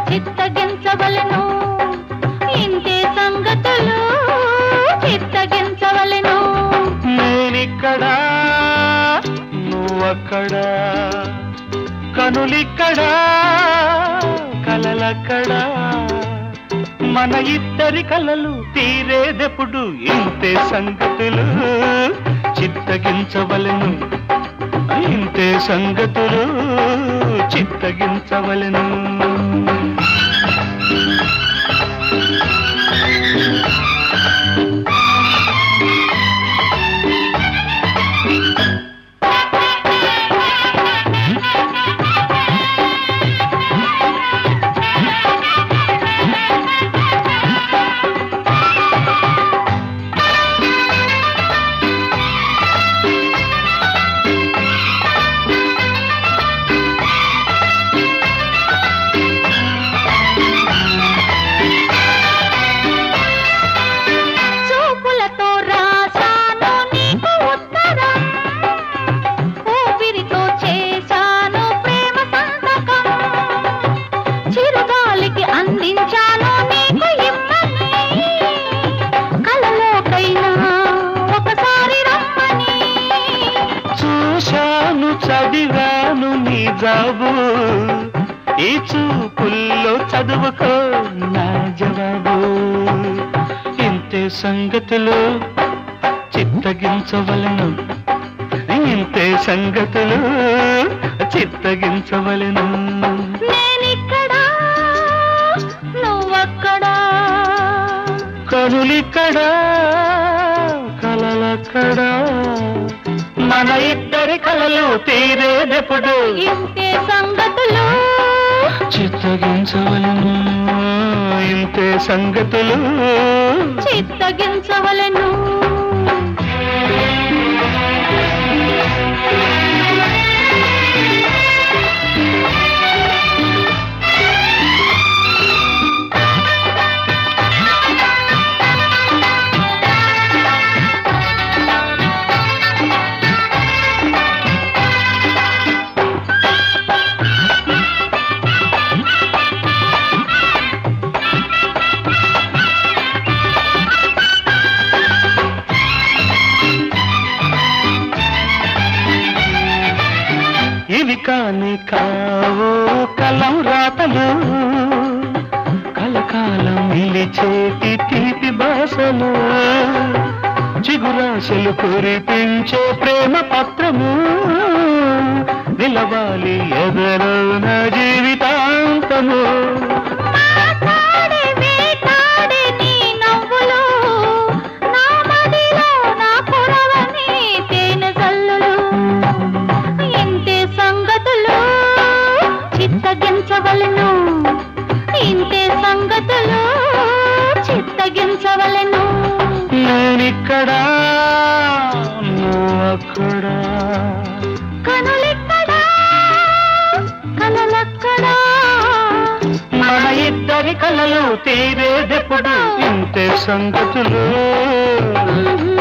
చిత్తగించవలెను ఇంతే సంగతులు చిత్తగించవలెను నేనిక్కడా నువ్వక్కడా కనులిక్కడా కలలక్కడా మన ఇద్దరి కలలు తీరేదెప్పుడు ఇంతే సంగతులు చిత్తగించవలెను ఇంతే సంగతులు చిత్తగించవలెను చూపులతో రాశాను నీకు ఉత్తరం ఊపిరితో చేశాను ప్రేమ సంతకం చిరుగాలికి అందించాను నీకు ఇమ్మని కలలోకైనా ఒకసారి రమ్మని చూశాను చదివాను నీ జాబు ఈ చూపుల్లో చదువుకో నా జవాబు ఇంతే సంగతులు చిత్తగించవలను ఇంతే సంగతులు చిత్తగించవలను నేనిక్కడా నువ్వక్కడా కనులిక్కడా కలలక్కడా మన ఇద్దరి కలలు తీరేదెప్పుడు ఇంతే సంగతులు చిత్తగించవలను ఇంతే సంగతులు చిత్తగించవలెను ఇవి కాని కావో కలం రాతలు కలకాలం నిలిచేటి తీపి భాషలు చిగురాశలు కురిపించే ప్రేమ పత్రము నిలవాలి ఎదలో నా జీవితాంతము మాట్లాడే వేటాడే నీ నవ్వులు నా మదిలో నా కురవని తేనె జల్లులు ఇంతే సంగతులు చిత్తగించవలెను ఇంతే సంగతులు చిత్తగించవలెను నేనిక్కడా నువ్వక్కడా కనులెక్కడా కలలక్కడా మన ఇద్దరి కలలు తీరేదెప్పుడు ఇంతే సంగతులు మ్మ్.